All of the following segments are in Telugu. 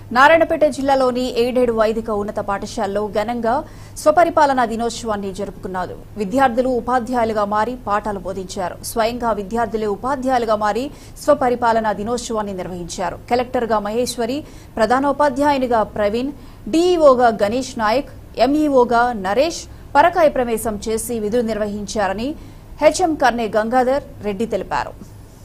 నారాయణపేట జిల్లాలోని ఎయిడెడ్ వైదిక ఉన్నత పాఠశాలలో ఘనంగా స్వపరిపాలనా దినోత్సవాన్ని జరుపుకున్నారు విద్యార్థులు ఉపాధ్యాయులుగా మారి పాఠాలు బోధించారు స్వయంగా విద్యార్థులే ఉపాధ్యాయులుగా మారి స్వపరిపాలనా దినోత్సవాన్ని నిర్వహించారు కలెక్టర్గా మహేశ్వరి ప్రధానోపాధ్యాయునిగా ప్రవీణ్ డీఈఓగా గణేష్ నాయక్ ఎంఈఓగా నరేష్ పరకాయ ప్రవేశం చేసి విధులు నిర్వహించారని హెచ్ఎం కర్నే గంగాధర్ రెడ్డి తెలిపారు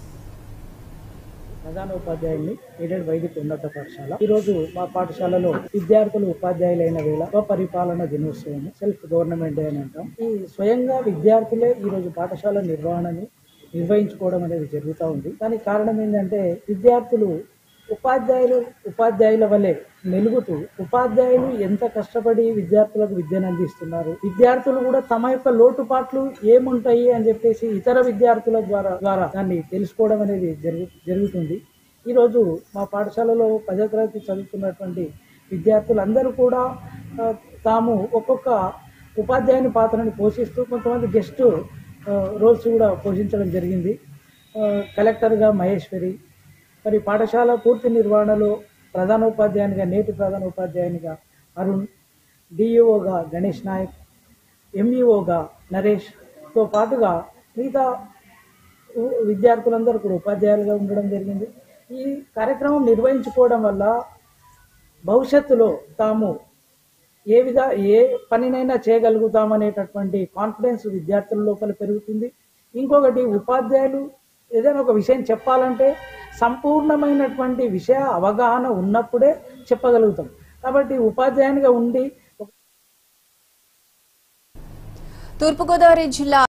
ప్రధాన ఉపాధ్యాయుల్ని ఎయిడెడ్ వైదిక ఉన్నత పాఠశాల ఈ రోజు మా పాఠశాలలో విద్యార్థులు ఉపాధ్యాయులైన వేళ స్వపరిపాలన దినోత్సవం సెల్ఫ్ గవర్నమెంట్ డే అని అంటాం ఈ స్వయంగా విద్యార్థులే ఈ రోజు పాఠశాల నిర్వహణని నిర్వహించుకోవడం అనేది జరుగుతూ ఉంది దానికి కారణం ఏంటంటే విద్యార్థులు ఉపాధ్యాయులు ఉపాధ్యాయుల వలె మెలుగుతూ ఉపాధ్యాయులు ఎంత కష్టపడి విద్యార్థులకు విద్యను అందిస్తున్నారు విద్యార్థులు కూడా తమ యొక్క లోటుపాట్లు ఏముంటాయి అని చెప్పేసి ఇతర విద్యార్థుల ద్వారా ద్వారా దాన్ని తెలుసుకోవడం అనేది జరుగు జరుగుతుంది ఈరోజు మా పాఠశాలలో పదో తరగతి చదువుతున్నటువంటి విద్యార్థులందరూ కూడా ఆ, తాము ఒక్కొక్క ఉపాధ్యాయుని పాత్రని పోషిస్తూ కొంతమంది గెస్ట్ రోల్స్ కూడా పోషించడం జరిగింది ఆ, కలెక్టర్గా మహేశ్వరి మరి పాఠశాల పూర్తి నిర్వహణలో ప్రధానోపాధ్యాయునిగా నేటి ప్రధానోపాధ్యాయునిగా అరుణ్ డిఈఓగా గణేష్ నాయక్ ఎంఈఓగా నరేష్తో పాటుగా మిగతా ఉ- విద్యార్థులందరూ కూడా ఉపాధ్యాయులుగా ఉండడం జరిగింది ఈ కార్యక్రమం నిర్వహించుకోవడం వల్ల భవిష్యత్తులో తాము ఏ విధ ఏ పనినైనా చేయగలుగుతామనేటటువంటి కాన్ఫిడెన్స్ విద్యార్థుల లోపల పెరుగుతుంది ఇంకొకటి ఉపాధ్యాయులు ఏదైనా ఒక విషయం చెప్పాలంటే సంపూర్ణమైనటువంటి విషయ అవగాహన ఉన్నప్పుడే చెప్పగలుగుతాం కాబట్టి ఉపాధ్యాయునిగా ఉండి తూర్పుగోదావరి జిల్లా